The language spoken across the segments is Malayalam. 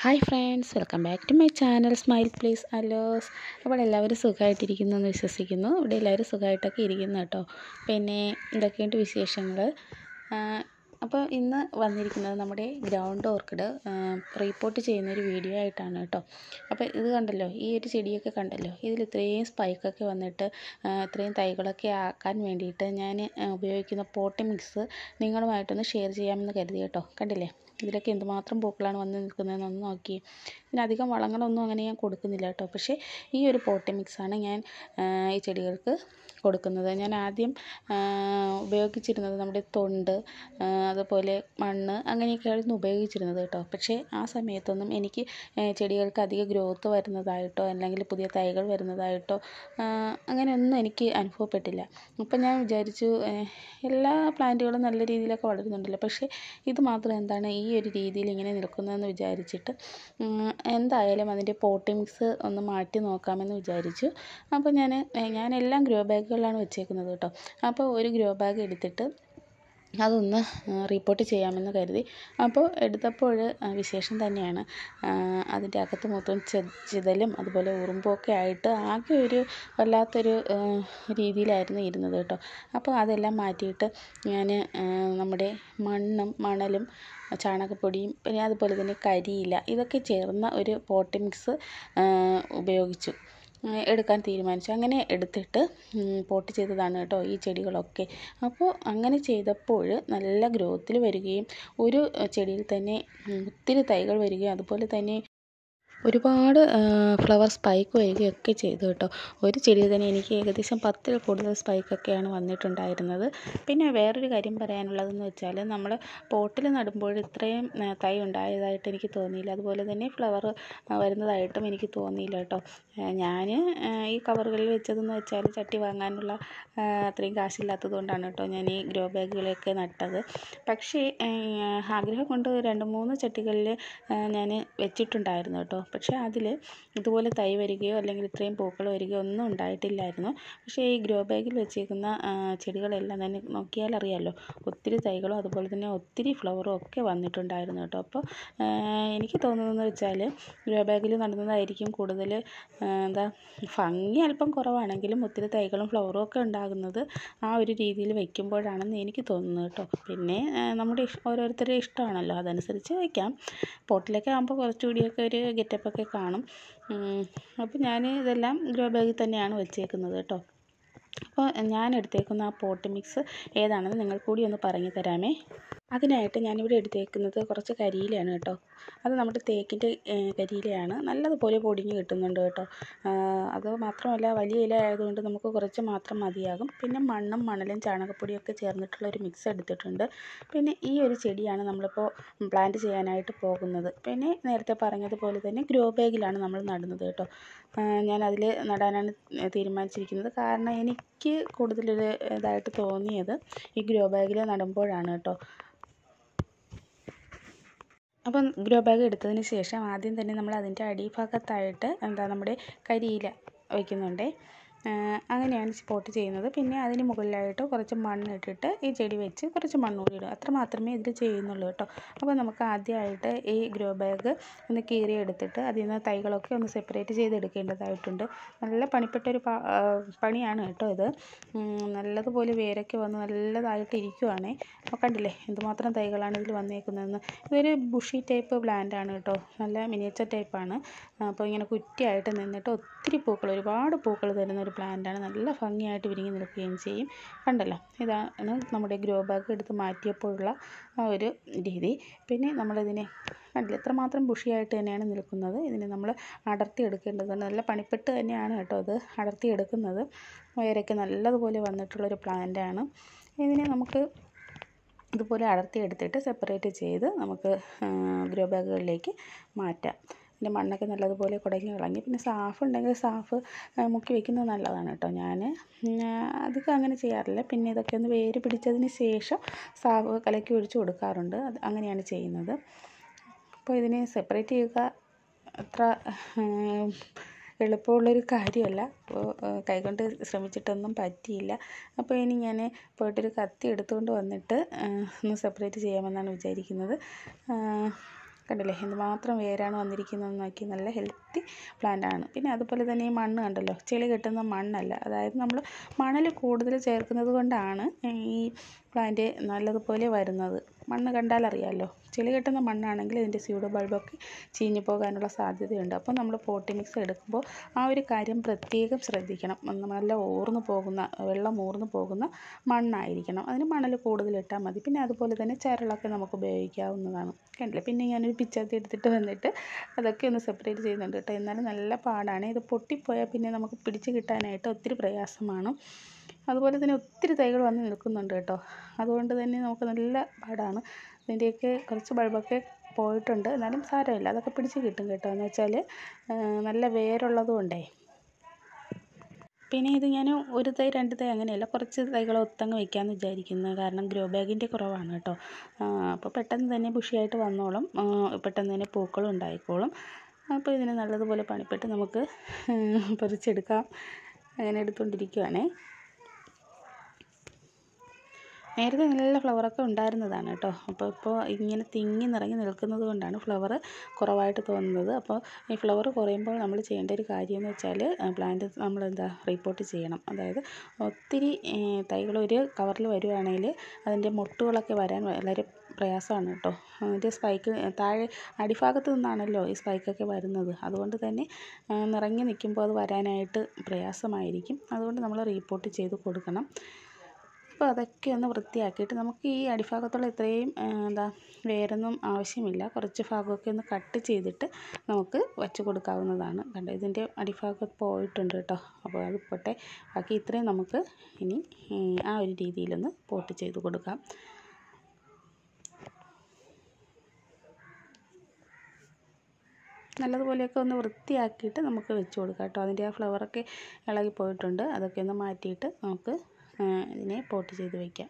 hi friends welcome back to my channel smile please അലോസ് അപ്പോൾ എല്ലാവരും സുഖമായിട്ടിരിക്കുന്നു എന്ന് വിശ്വസിക്കുന്നു ഇവിടെ എല്ലാവരും സുഖമായിട്ടൊക്കെ ഇരിക്കുന്നു കേട്ടോ പിന്നെ ഇതൊക്കെയുണ്ട് വിശേഷങ്ങൾ അപ്പോൾ ഇന്ന് വന്നിരിക്കുന്നത് നമ്മുടെ ഗ്രൗണ്ട് ഓർക്കിഡ് റീപ്പോർട്ട് ചെയ്യുന്ന ഒരു വീഡിയോ ആയിട്ടാണ് കേട്ടോ അപ്പോൾ ഇത് കണ്ടല്ലോ ഈ ഒരു ചെടിയൊക്കെ കണ്ടല്ലോ ഇതിൽ ഇത്രയും സ്പൈക്കൊക്കെ വന്നിട്ട് ഇത്രയും തൈകളൊക്കെ ആക്കാൻ വേണ്ടിയിട്ട് ഞാൻ ഉപയോഗിക്കുന്ന പോട്ടി മിക്സ് നിങ്ങളുമായിട്ടൊന്ന് ഷെയർ ചെയ്യാമെന്ന് കരുതി കേട്ടോ കണ്ടില്ലേ ഇതിലൊക്കെ എന്തുമാത്രം പൂക്കളാണ് വന്ന് നിൽക്കുന്നതെന്നൊന്ന് നോക്കി പിന്നെ അധികം വളങ്ങളൊന്നും അങ്ങനെ ഞാൻ കൊടുക്കുന്നില്ല കേട്ടോ പക്ഷേ ഈ ഒരു പോട്ടി മിക്സാണ് ഞാൻ ഈ ചെടികൾക്ക് കൊടുക്കുന്നത് ഞാൻ ആദ്യം ഉപയോഗിച്ചിരുന്നത് നമ്മുടെ തൊണ്ട് അതുപോലെ മണ്ണ് അങ്ങനെയൊക്കെയായിരുന്നു ഉപയോഗിച്ചിരുന്നത് കേട്ടോ പക്ഷേ ആ സമയത്തൊന്നും എനിക്ക് ചെടികൾക്ക് അധിക ഗ്രോത്ത് വരുന്നതായിട്ടോ അല്ലെങ്കിൽ പുതിയ തൈകൾ വരുന്നതായിട്ടോ അങ്ങനെയൊന്നും എനിക്ക് അനുഭവപ്പെട്ടില്ല അപ്പം ഞാൻ വിചാരിച്ചു എല്ലാ പ്ലാന്റുകളും നല്ല രീതിയിലൊക്കെ വളരുന്നുണ്ടല്ലോ പക്ഷേ ഇത് മാത്രം എന്താണ് ഈ ഒരു രീതിയിൽ ഇങ്ങനെ നിൽക്കുന്നതെന്ന് വിചാരിച്ചിട്ട് എന്തായാലും അതിൻ്റെ പോട്ടി മിക്സ് ഒന്ന് മാറ്റി നോക്കാമെന്ന് വിചാരിച്ചു അപ്പോൾ ഞാൻ ഞാനെല്ലാം ഗ്രോ ബാഗുകളിലാണ് വെച്ചേക്കുന്നത് കേട്ടോ അപ്പോൾ ഒരു ഗ്രോ ബാഗ് എടുത്തിട്ട് അതൊന്ന് റിപ്പോർട്ട് ചെയ്യാമെന്ന് കരുതി അപ്പോൾ എടുത്തപ്പോൾ വിശേഷം തന്നെയാണ് അതിൻ്റെ അകത്ത് മൊത്തം ചിതലും അതുപോലെ ഉറുമ്പൊക്കെ ആയിട്ട് ആകെ ഒരു വല്ലാത്തൊരു രീതിയിലായിരുന്നു ഇരുന്നത് കേട്ടോ അപ്പോൾ അതെല്ലാം മാറ്റിയിട്ട് ഞാൻ നമ്മുടെ മണ്ണും മണലും ചാണകപ്പൊടിയും പിന്നെ അതുപോലെ തന്നെ കരിയില ഇതൊക്കെ ചേർന്ന ഒരു പോട്ടി മിക്സ് ഉപയോഗിച്ചു എടുക്കാൻ തീരുമാനിച്ചു അങ്ങനെ എടുത്തിട്ട് പോട്ട് ചെയ്തതാണ് കേട്ടോ ഈ ചെടികളൊക്കെ അപ്പോൾ അങ്ങനെ ചെയ്തപ്പോൾ നല്ല ഗ്രോത്തിൽ വരികയും ഒരു ചെടിയിൽ തന്നെ ഒത്തിരി തൈകൾ വരികയും അതുപോലെ തന്നെ ഒരുപാട് ഫ്ലവർ സ്പൈക്ക് വരികയൊക്കെ ചെയ്തു കേട്ടോ ഒരു ചെടിയിൽ തന്നെ എനിക്ക് ഏകദേശം പത്തിൽ കൂടുതൽ സ്പൈക്കൊക്കെയാണ് വന്നിട്ടുണ്ടായിരുന്നത് പിന്നെ വേറൊരു കാര്യം പറയാനുള്ളതെന്ന് വെച്ചാൽ നമ്മൾ പോട്ടിൽ നടുമ്പോൾ ഇത്രയും തൈ ഉണ്ടായതായിട്ട് എനിക്ക് തോന്നിയില്ല അതുപോലെ തന്നെ ഫ്ലവർ വരുന്നതായിട്ടും എനിക്ക് തോന്നിയില്ല കേട്ടോ ഞാൻ ഈ കവറുകളിൽ വെച്ചതെന്ന് വെച്ചാൽ ചട്ടി വാങ്ങാനുള്ള അത്രയും കാശില്ലാത്തത് കൊണ്ടാണ് കേട്ടോ ഞാൻ ഈ ഗ്രോ ബാഗുകളൊക്കെ നട്ടത് പക്ഷേ ആഗ്രഹം കൊണ്ട് രണ്ട് മൂന്ന് ചട്ടികളിൽ ഞാൻ വെച്ചിട്ടുണ്ടായിരുന്നു കേട്ടോ പക്ഷേ അതിൽ ഇതുപോലെ തൈ വരികയോ അല്ലെങ്കിൽ ഇത്രയും പൂക്കൾ വരികയോ ഒന്നും ഉണ്ടായിട്ടില്ലായിരുന്നു പക്ഷേ ഈ ഗ്രോ ബാഗിൽ വെച്ചേക്കുന്ന ചെടികളെല്ലാം തന്നെ നോക്കിയാൽ അറിയാമല്ലോ ഒത്തിരി തൈകളും അതുപോലെ തന്നെ ഒത്തിരി ഫ്ലവറും ഒക്കെ വന്നിട്ടുണ്ടായിരുന്നു കേട്ടോ അപ്പോൾ എനിക്ക് തോന്നുന്നതെന്ന് വെച്ചാൽ ഗ്രോ ബാഗിൽ നടുന്നതായിരിക്കും കൂടുതൽ എന്താ ഭംഗി അല്പം കുറവാണെങ്കിലും ഒത്തിരി തൈകളും ഫ്ലവറും ഒക്കെ ഉണ്ടാകുന്നത് ആ ഒരു രീതിയിൽ വയ്ക്കുമ്പോഴാണെന്ന് എനിക്ക് തോന്നുന്നത് കേട്ടോ പിന്നെ നമ്മുടെ ഓരോരുത്തരുടെ ഇഷ്ടമാണല്ലോ അതനുസരിച്ച് വയ്ക്കാം പോട്ടിലൊക്കെ ആകുമ്പോൾ കുറച്ചുകൂടിയൊക്കെ ഒരു ഗെറ്റപ്പൊക്കെ കാണും അപ്പോൾ ഞാൻ ഇതെല്ലാം ഗ്രോ ബാഗിൽ തന്നെയാണ് വെച്ചേക്കുന്നത് കേട്ടോ അപ്പോൾ ഞാൻ എടുത്തേക്കുന്ന ആ പോട്ട് മിക്സ് ഏതാണെന്ന് നിങ്ങൾ കൂടി ഒന്ന് പറഞ്ഞു തരാമേ അതിനായിട്ട് ഞാനിവിടെ എടുത്തേക്കുന്നത് കുറച്ച് കരിയിലയാണ് കേട്ടോ അത് നമ്മുടെ തേക്കിൻ്റെ കരിയിലയാണ് നല്ലതുപോലെ പൊടിഞ്ഞ് കിട്ടുന്നുണ്ട് കേട്ടോ അത് മാത്രമല്ല വലിയ ഇല ആയതുകൊണ്ട് നമുക്ക് കുറച്ച് മാത്രം മതിയാകും പിന്നെ മണ്ണും മണലും ചാണകപ്പൊടിയും ഒക്കെ ചേർന്നിട്ടുള്ള ഒരു മിക്സ് എടുത്തിട്ടുണ്ട് പിന്നെ ഈ ഒരു ചെടിയാണ് നമ്മളിപ്പോൾ പ്ലാന്റ് ചെയ്യാനായിട്ട് പോകുന്നത് പിന്നെ നേരത്തെ പറഞ്ഞതുപോലെ തന്നെ ഗ്രോ ബാഗിലാണ് നമ്മൾ നടുന്നത് കേട്ടോ ഞാൻ അതിൽ നടാനാണ് തീരുമാനിച്ചിരിക്കുന്നത് കാരണം എനിക്ക് കൂടുതലൊരു ഇതായിട്ട് തോന്നിയത് ഈ ഗ്രോ ബാഗിൽ നടുമ്പോഴാണ് കേട്ടോ അപ്പം ഗ്രോ ബാഗ് എടുത്തതിന് ശേഷം ആദ്യം തന്നെ നമ്മൾ അതിൻ്റെ അടിഭാഗത്തായിട്ട് എന്താ നമ്മുടെ കരിയില വയ്ക്കുന്നുണ്ട് അങ്ങനെയാണ് സ്പോട്ട് ചെയ്യുന്നത് പിന്നെ അതിന് മുകളിലായിട്ട് കുറച്ച് മണ്ണിട്ടിട്ട് ഈ ചെടി വെച്ച് കുറച്ച് മണ്ണ് കൂടി ഇടുക അത്ര മാത്രമേ ഇതിൽ ചെയ്യുന്നുള്ളൂ കേട്ടോ അപ്പോൾ നമുക്ക് ആദ്യമായിട്ട് ഈ ഗ്രോ ബാഗ് ഒന്ന് കീറി എടുത്തിട്ട് അതിൽ നിന്ന് തൈകളൊക്കെ ഒന്ന് സെപ്പറേറ്റ് ചെയ്തെടുക്കേണ്ടതായിട്ടുണ്ട് നല്ല പണിപ്പെട്ടൊരു പണിയാണ് കേട്ടോ ഇത് നല്ലതുപോലെ വേരൊക്കെ വന്ന് നല്ലതായിട്ട് ഇരിക്കുവാണേ അപ്പോൾ കണ്ടില്ലേ എന്തുമാത്രം തൈകളാണ് ഇതിൽ വന്നേക്കുന്നതെന്ന് ഇതൊരു ബുഷി ടൈപ്പ് പ്ലാന്റ് ആണ് കേട്ടോ നല്ല മിനിയേച്ചർ ടൈപ്പാണ് അപ്പോൾ ഇങ്ങനെ കുറ്റിയായിട്ട് നിന്നിട്ട് ഒത്തിരി പൂക്കൾ ഒരുപാട് പൂക്കൾ തരുന്ന ഒരു പ്ലാന്റാണ് നല്ല ഭംഗിയായിട്ട് വിരിഞ്ഞ് നിൽക്കുകയും ചെയ്യും കണ്ടല്ലോ ഇതാണ് നമ്മുടെ ഗ്രോ ബാഗ് എടുത്ത് മാറ്റിയപ്പോഴുള്ള ആ ഒരു രീതി പിന്നെ നമ്മളിതിനെ കണ്ടില്ല എത്രമാത്രം ബുഷിയായിട്ട് തന്നെയാണ് നിൽക്കുന്നത് ഇതിനെ നമ്മൾ അടർത്തി എടുക്കേണ്ടതുണ്ട് നല്ല പണിപ്പെട്ട് തന്നെയാണ് കേട്ടോ അത് അടർത്തി എടുക്കുന്നത് വേരൊക്കെ നല്ലതുപോലെ വന്നിട്ടുള്ളൊരു പ്ലാന്റാണ് ഇതിനെ നമുക്ക് ഇതുപോലെ അടർത്തി എടുത്തിട്ട് സെപ്പറേറ്റ് ചെയ്ത് നമുക്ക് ഗ്രോ ബാഗുകളിലേക്ക് മാറ്റാം പിന്നെ മണ്ണൊക്കെ നല്ലതുപോലെ കുടങ്ങി കളഞ്ഞ് പിന്നെ സാഫ് ഉണ്ടെങ്കിൽ സാഫ് മുക്കി വെക്കുന്നത് നല്ലതാണ് കേട്ടോ ഞാൻ അധികം അങ്ങനെ ചെയ്യാറില്ല പിന്നെ ഇതൊക്കെ ഒന്ന് വേര് പിടിച്ചതിന് ശേഷം സാഫ് കലക്കി ഒഴിച്ച് കൊടുക്കാറുണ്ട് അത് അങ്ങനെയാണ് ചെയ്യുന്നത് അപ്പോൾ ഇതിനെ സെപ്പറേറ്റ് ചെയ്യുക അത്ര എളുപ്പമുള്ളൊരു കാര്യമല്ല അപ്പോൾ കൈകൊണ്ട് ശ്രമിച്ചിട്ടൊന്നും പറ്റിയില്ല അപ്പോൾ ഇനി ഞാൻ പോയിട്ടൊരു കത്തി എടുത്തുകൊണ്ട് വന്നിട്ട് ഒന്ന് സെപ്പറേറ്റ് ചെയ്യാമെന്നാണ് വിചാരിക്കുന്നത് കണ്ടില്ലേ എന്തുമാത്രം വേരാണ് വന്നിരിക്കുന്നതെന്ന് നോക്കി നല്ല ഹെൽത്തി പ്ലാന്റ് ആണ് പിന്നെ അതുപോലെ തന്നെ ഈ മണ്ണ് കണ്ടല്ലോ ചെളി കെട്ടുന്ന മണ്ണല്ല അതായത് നമ്മൾ മണൽ കൂടുതൽ ചേർക്കുന്നത് കൊണ്ടാണ് ഈ പ്ലാന്റ് നല്ലതുപോലെ വരുന്നത് മണ്ണ് കണ്ടാൽ അറിയാമല്ലോ ചെളി കെട്ടുന്ന മണ്ണാണെങ്കിൽ ഇതിൻ്റെ സ്യൂഡോ ബൾബൊക്കെ ചീഞ്ഞു പോകാനുള്ള സാധ്യതയുണ്ട് അപ്പോൾ നമ്മൾ പോട്ടി മിക്സ് എടുക്കുമ്പോൾ ആ ഒരു കാര്യം പ്രത്യേകം ശ്രദ്ധിക്കണം നല്ല ഊർന്നു പോകുന്ന വെള്ളം ഊർന്നു പോകുന്ന മണ്ണായിരിക്കണം അതിന് മണൽ കൂടുതലിട്ടാൽ മതി പിന്നെ അതുപോലെ തന്നെ ചരളൊക്കെ നമുക്ക് ഉപയോഗിക്കാവുന്നതാണ് കണ്ടില്ലേ പിന്നെ ഞാനൊരു പിച്ചാത്തി എടുത്തിട്ട് വന്നിട്ട് അതൊക്കെ ഒന്ന് സെപ്പറേറ്റ് ചെയ്യുന്നുണ്ട് കേട്ടോ എന്നാലും നല്ല പാടാണ് ഇത് പൊട്ടിപ്പോയാൽ പിന്നെ നമുക്ക് പിടിച്ച് കിട്ടാനായിട്ട് ഒത്തിരി പ്രയാസമാണ് അതുപോലെ തന്നെ ഒത്തിരി തൈകൾ വന്ന് നിൽക്കുന്നുണ്ട് കേട്ടോ അതുകൊണ്ട് തന്നെ നമുക്ക് നല്ല പാടാണ് ഇതിൻ്റെയൊക്കെ കുറച്ച് ബൾബൊക്കെ പോയിട്ടുണ്ട് എന്നാലും സാരമില്ല അതൊക്കെ പിടിച്ച് കിട്ടും കേട്ടോ എന്ന് വെച്ചാൽ നല്ല വേരുള്ളത് കൊണ്ടേ പിന്നെ ഇത് ഞാൻ ഒരു തൈ രണ്ട് തൈ അങ്ങനെയല്ല കുറച്ച് തൈകൾ ഒത്തങ്ങ് വെക്കാമെന്ന് വിചാരിക്കുന്നു കാരണം ഗ്രോ ബാഗിൻ്റെ കുറവാണ് കേട്ടോ അപ്പോൾ പെട്ടെന്ന് തന്നെ ബുഷിയായിട്ട് വന്നോളും പെട്ടെന്ന് തന്നെ പൂക്കളും ഉണ്ടായിക്കോളും അപ്പോൾ ഇതിന് നല്ലതുപോലെ പണിപ്പെട്ട് നമുക്ക് പറിച്ചെടുക്കാം അങ്ങനെ എടുത്തുകൊണ്ടിരിക്കുവാണേ നേരത്തെ നല്ല ഫ്ലവറൊക്കെ ഉണ്ടായിരുന്നതാണ് കേട്ടോ അപ്പോൾ ഇപ്പോൾ ഇങ്ങനെ തിങ്ങി നിറഞ്ഞ് നിൽക്കുന്നത് കൊണ്ടാണ് ഫ്ലവർ കുറവായിട്ട് തോന്നുന്നത് അപ്പോൾ ഈ ഫ്ലവർ കുറയുമ്പോൾ നമ്മൾ ചെയ്യേണ്ട ഒരു കാര്യം എന്ന് വെച്ചാൽ പ്ലാന്റ് നമ്മൾ എന്താ റിപ്പോർട്ട് ചെയ്യണം അതായത് ഒത്തിരി തൈകൾ ഒരു കവറിൽ വരുവാണെങ്കിൽ അതിൻ്റെ മുട്ടുകളൊക്കെ വരാൻ വളരെ പ്രയാസമാണ് കേട്ടോ അതിൻ്റെ സ്പൈക്ക് താഴെ അടിഭാഗത്ത് നിന്നാണല്ലോ ഈ സ്പൈക്കൊക്കെ വരുന്നത് അതുകൊണ്ട് തന്നെ നിറഞ്ഞു നിൽക്കുമ്പോൾ അത് വരാനായിട്ട് പ്രയാസമായിരിക്കും അതുകൊണ്ട് നമ്മൾ റിപ്പോർട്ട് ചെയ്ത് കൊടുക്കണം അപ്പോൾ അതൊക്കെ ഒന്ന് വൃത്തിയാക്കിയിട്ട് നമുക്ക് ഈ അടിഭാഗത്തുള്ള ഇത്രയും എന്താ വേരൊന്നും ആവശ്യമില്ല കുറച്ച് ഭാഗമൊക്കെ ഒന്ന് കട്ട് ചെയ്തിട്ട് നമുക്ക് വച്ച് കൊടുക്കാവുന്നതാണ് കണ്ടോ ഇതിൻ്റെ അടിഭാഗം പോയിട്ടുണ്ട് കേട്ടോ അപ്പോൾ അത് പോട്ടെ ബാക്കി ഇത്രയും നമുക്ക് ഇനി ആ ഒരു രീതിയിലൊന്ന് പോട്ട് ചെയ്ത് കൊടുക്കാം നല്ലതുപോലെയൊക്കെ ഒന്ന് വൃത്തിയാക്കിയിട്ട് നമുക്ക് വെച്ച് കൊടുക്കാം കേട്ടോ അതിൻ്റെ ആ ഫ്ലവറൊക്കെ ഇളകി പോയിട്ടുണ്ട് അതൊക്കെ ഒന്ന് മാറ്റിയിട്ട് നമുക്ക് ഇതിനെ പോട്ട് ചെയ്ത് വയ്ക്കാം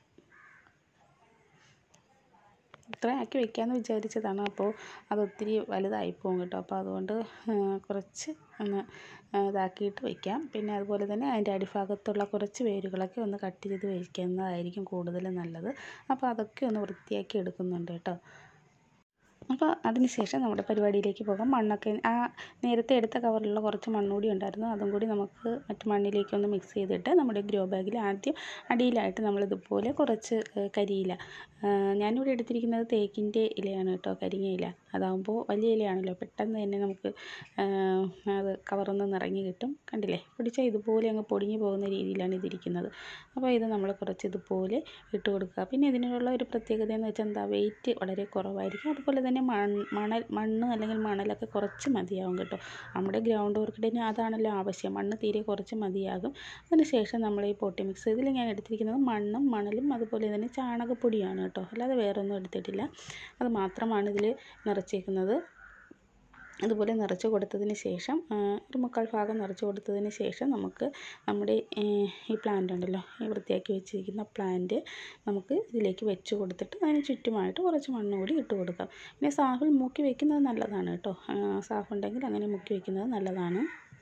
ഇത്ര ആക്കി വെക്കാമെന്ന് വിചാരിച്ചതാണ് അപ്പോൾ അത് ഒത്തിരി വലുതായി പോകും കേട്ടോ അപ്പോൾ അതുകൊണ്ട് കുറച്ച് ഒന്ന് ഇതാക്കിയിട്ട് വയ്ക്കാം പിന്നെ അതുപോലെ തന്നെ അതിൻ്റെ അടിഭാഗത്തുള്ള കുറച്ച് വേരുകളൊക്കെ ഒന്ന് കട്ട് ചെയ്ത് വയ്ക്കുന്നതായിരിക്കും കൂടുതൽ നല്ലത് അപ്പോൾ അതൊക്കെ ഒന്ന് വൃത്തിയാക്കി എടുക്കുന്നുണ്ട് കേട്ടോ അപ്പോൾ അതിന് ശേഷം നമ്മുടെ പരിപാടിയിലേക്ക് പോകാം മണ്ണൊക്കെ ആ നേരത്തെ എടുത്ത കവറിലുള്ള കുറച്ച് മണ്ണുകൂടി ഉണ്ടായിരുന്നു അതും കൂടി നമുക്ക് മറ്റു മണ്ണിലേക്കൊന്ന് മിക്സ് ചെയ്തിട്ട് നമ്മുടെ ഗ്രോ ബാഗിൽ ആദ്യം അടിയിലായിട്ട് നമ്മളിതുപോലെ കുറച്ച് കരിയില ഞാനിവിടെ എടുത്തിരിക്കുന്നത് തേക്കിൻ്റെ ഇലയാണ് കേട്ടോ കരിങ്ങ ഇല അതാകുമ്പോൾ വലിയ ഇലയാണല്ലോ പെട്ടെന്ന് തന്നെ നമുക്ക് അത് കവറൊന്ന് നിറഞ്ഞ് കിട്ടും കണ്ടില്ലേ പിടിച്ചാൽ ഇതുപോലെ അങ്ങ് പൊടിഞ്ഞു പോകുന്ന രീതിയിലാണ് ഇതിരിക്കുന്നത് അപ്പോൾ ഇത് നമ്മൾ കുറച്ച് ഇതുപോലെ ഇട്ട് കൊടുക്കുക പിന്നെ ഇതിനുള്ള ഒരു പ്രത്യേകത എന്ന് വെച്ചാൽ എന്താ വെയിറ്റ് വളരെ കുറവായിരിക്കും അതുപോലെ തന്നെ മൺ മണൽ മണ്ണ് അല്ലെങ്കിൽ മണലൊക്കെ കുറച്ച് മതിയാവും കേട്ടോ നമ്മുടെ ഗ്രൗണ്ട് വർക്കിന് അതാണല്ലോ ആവശ്യം മണ്ണ് തീരെ കുറച്ച് മതിയാകും അതിന് ശേഷം നമ്മൾ ഈ പോട്ടി മിക്സ് ഇതിൽ ഞാൻ എടുത്തിരിക്കുന്നത് മണ്ണും മണലും അതുപോലെ തന്നെ ചാണകപ്പൊടിയാണ് കേട്ടോ അല്ലാതെ വേറെ ഒന്നും എടുത്തിട്ടില്ല അത് മാത്രമാണ് ഇതിൽ നിറച്ചേക്കുന്നത് അതുപോലെ നിറച്ച് കൊടുത്തതിന് ശേഷം ഒരു മുക്കാൽ ഭാഗം നിറച്ച് കൊടുത്തതിന് ശേഷം നമുക്ക് നമ്മുടെ ഈ പ്ലാന്റ് ഉണ്ടല്ലോ ഈ വൃത്തിയാക്കി വെച്ചിരിക്കുന്ന പ്ലാന്റ് നമുക്ക് ഇതിലേക്ക് വെച്ച് കൊടുത്തിട്ട് അതിന് ചുറ്റുമായിട്ട് കുറച്ച് മണ്ണ് കൂടി ഇട്ട് കൊടുക്കാം പിന്നെ സാഫിൽ മുക്കി വെക്കുന്നത് നല്ലതാണ് കേട്ടോ സാഫ് ഉണ്ടെങ്കിൽ അങ്ങനെ മുക്കി വെക്കുന്നത് നല്ലതാണ്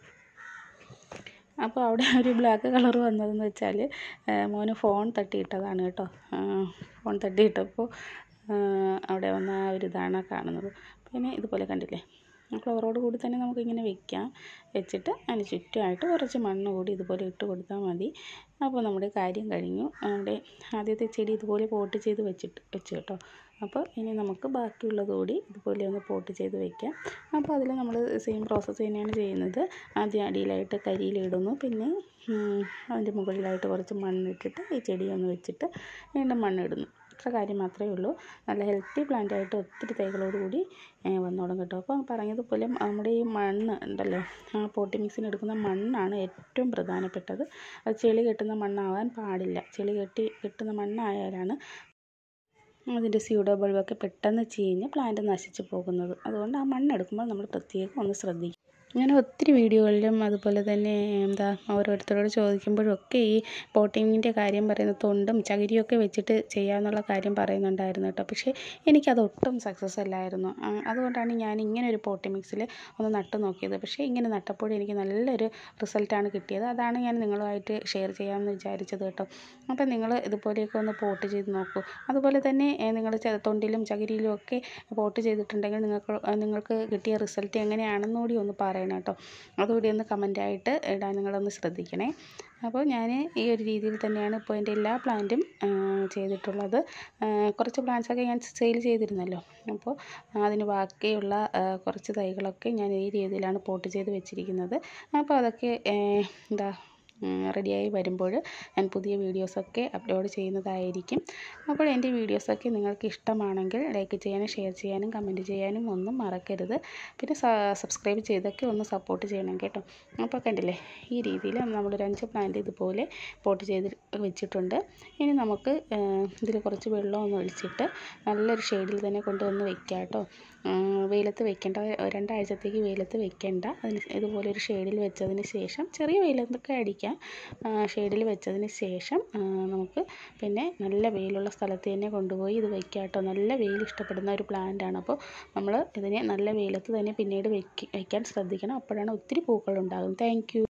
അപ്പോൾ അവിടെ ഒരു ബ്ലാക്ക് കളർ വന്നതെന്ന് വെച്ചാൽ മോന് ഫോൺ തട്ടിയിട്ടതാണ് കേട്ടോ ഫോൺ തട്ടിയിട്ടപ്പോൾ അവിടെ വന്ന ആ ഒരു ഇതാണ് കാണുന്നത് പിന്നെ ഇതുപോലെ കണ്ടില്ലേ ഫ്ലവറോട് കൂടി തന്നെ നമുക്കിങ്ങനെ വെക്കാം വെച്ചിട്ട് അതിന് ചുറ്റുമായിട്ട് കുറച്ച് മണ്ണ് കൂടി ഇതുപോലെ ഇട്ട് കൊടുത്താൽ മതി അപ്പോൾ നമ്മുടെ കാര്യം കഴിഞ്ഞു നമ്മുടെ ആദ്യത്തെ ചെടി ഇതുപോലെ പോട്ട് ചെയ്ത് വെച്ചിട്ട് വെച്ചു കേട്ടോ അപ്പോൾ ഇനി നമുക്ക് ബാക്കിയുള്ളത് കൂടി ഇതുപോലെ ഒന്ന് പോട്ട് ചെയ്ത് വെക്കാം അപ്പോൾ അതിൽ നമ്മൾ സെയിം പ്രോസസ്സ് തന്നെയാണ് ചെയ്യുന്നത് ആദ്യം അടിയിലായിട്ട് കരിയിലിടുന്നു പിന്നെ അതിൻ്റെ മുകളിലായിട്ട് കുറച്ച് മണ്ണിട്ടിട്ട് ഈ ചെടി ഒന്ന് വെച്ചിട്ട് വീണ്ടും മണ്ണിടുന്നു ഇത്ര കാര്യം മാത്രമേ ഉള്ളൂ നല്ല ഹെൽത്തി പ്ലാന്റ് ആയിട്ട് ഒത്തിരി തൈകളോട് കൂടി വന്നോളും കേട്ടോ അപ്പോൾ പറഞ്ഞതുപോലെ നമ്മുടെ ഈ മണ്ണ് ഉണ്ടല്ലോ ആ പോട്ടി മിക്സിന് എടുക്കുന്ന മണ്ണാണ് ഏറ്റവും പ്രധാനപ്പെട്ടത് അത് ചെളി കെട്ടുന്ന മണ്ണാവാൻ പാടില്ല ചെളി കെട്ടി കെട്ടുന്ന മണ്ണായാലാണ് അതിൻ്റെ സ്യൂഡോ ബൾബൊക്കെ പെട്ടെന്ന് ചീഞ്ഞ് പ്ലാന്റ് നശിച്ചു പോകുന്നത് അതുകൊണ്ട് ആ മണ്ണെടുക്കുമ്പോൾ നമ്മൾ പ്രത്യേകം ഒന്ന് ശ്രദ്ധിക്കും അങ്ങനെ ഒത്തിരി വീഡിയോകളിലും അതുപോലെ തന്നെ എന്താ ഓരോരുത്തരോട് ചോദിക്കുമ്പോഴും ഒക്കെ ഈ പോട്ടിങ്ങിൻ്റെ കാര്യം പറയുന്നത് തൊണ്ടും ചകിരിയൊക്കെ വെച്ചിട്ട് ചെയ്യാമെന്നുള്ള കാര്യം പറയുന്നുണ്ടായിരുന്നു കേട്ടോ പക്ഷേ എനിക്കത് ഒട്ടും സക്സസ് അല്ലായിരുന്നു ആ, അതുകൊണ്ടാണ് ഞാൻ ഇങ്ങനെ ഒരു പോട്ടി മിക്സിൽ ഒന്ന് നട്ട് നോക്കിയത് പക്ഷേ ഇങ്ങനെ നട്ടപ്പോൾ എനിക്ക് നല്ലൊരു റിസൾട്ടാണ് കിട്ടിയത് അതാണ് ഞാൻ നിങ്ങളുമായിട്ട് ഷെയർ ചെയ്യാമെന്ന് വിചാരിച്ചത് കേട്ടോ അപ്പം നിങ്ങൾ ഇതുപോലെയൊക്കെ ഒന്ന് പോട്ട് ചെയ്ത് നോക്കൂ അതുപോലെ തന്നെ നിങ്ങൾ തൊണ്ടിലും ചകിരിയിലും ഒക്കെ പോട്ട് ചെയ്തിട്ടുണ്ടെങ്കിൽ നിങ്ങൾക്ക് നിങ്ങൾക്ക് കിട്ടിയ റിസൾട്ട് എങ്ങനെയാണെന്ന് കൂടി ഒന്ന് പറയണം കേട്ടോ അതുകൂടി ഒന്ന് കമൻറ്റായിട്ട് ഇടാൻ നിങ്ങളൊന്ന് ശ്രദ്ധിക്കണേ അപ്പോൾ ഞാൻ ഈ ഒരു രീതിയിൽ തന്നെയാണ് ഇപ്പോൾ എൻ്റെ എല്ലാ പ്ലാന്റും ചെയ്തിട്ടുള്ളത് ആ, കുറച്ച് പ്ലാന്റ്സൊക്കെ ഞാൻ സെയിൽ ചെയ്തിരുന്നല്ലോ അപ്പോൾ അതിന് ബാക്കിയുള്ള ആ, കുറച്ച് തൈകളൊക്കെ ഞാൻ ഈ രീതിയിലാണ് പോട്ട് ചെയ്ത് വെച്ചിരിക്കുന്നത് അപ്പോൾ അതൊക്കെ ഏ, എന്താ റെഡിയായി വരുമ്പോൾ ഞാൻ പുതിയ വീഡിയോസൊക്കെ അപ്ലോഡ് ചെയ്യുന്നതായിരിക്കും അപ്പോൾ എൻ്റെ വീഡിയോസൊക്കെ നിങ്ങൾക്ക് ഇഷ്ടമാണെങ്കിൽ ലൈക്ക് ചെയ്യാനും ഷെയർ ചെയ്യാനും കമൻറ്റ് ചെയ്യാനും ഒന്നും മറക്കരുത് പിന്നെ സബ്സ്ക്രൈബ് ചെയ്തൊക്കെ ഒന്ന് സപ്പോർട്ട് ചെയ്യണം കേട്ടോ അപ്പോൾ കണ്ടില്ലേ ഈ രീതിയിൽ നമ്മളൊരു അഞ്ച് പ്ലാന്റ് ഇതുപോലെ പോട്ട് ചെയ്ത് വെച്ചിട്ടുണ്ട് ഇനി നമുക്ക് ഇതിൽ കുറച്ച് വെള്ളം ഒന്ന് ഒഴിച്ചിട്ട് നല്ലൊരു ഷെയ്ഡിൽ തന്നെ കൊണ്ടുവന്ന് വെക്കാം കേട്ടോ വെയിലത്ത് വെക്കേണ്ട രണ്ടാഴ്ചത്തേക്ക് വെയിലത്ത് വെക്കേണ്ട അതിന് ഇതുപോലെ ഒരു ഷെയ്ഡിൽ വെച്ചതിന് ശേഷം ചെറിയ വെയിലത്തൊക്കെ അടിക്കാം ഷെയ്ഡിൽ വെച്ചതിന് ശേഷം ആ, നമുക്ക് പിന്നെ നല്ല വെയിലുള്ള സ്ഥലത്ത് തന്നെ കൊണ്ടുപോയി ഇത് വെക്കാം കേട്ടോ നല്ല വെയിൽ ഇഷ്ടപ്പെടുന്ന ഒരു പ്ലാന്റ് ആണ് അപ്പോൾ നമ്മൾ ഇതിനെ നല്ല വെയിലത്ത് തന്നെ പിന്നീട് വെക്ക് വെക്കാൻ ശ്രദ്ധിക്കണം അപ്പോഴാണ് ഒത്തിരി പൂക്കൾ ഉണ്ടാകും താങ്ക്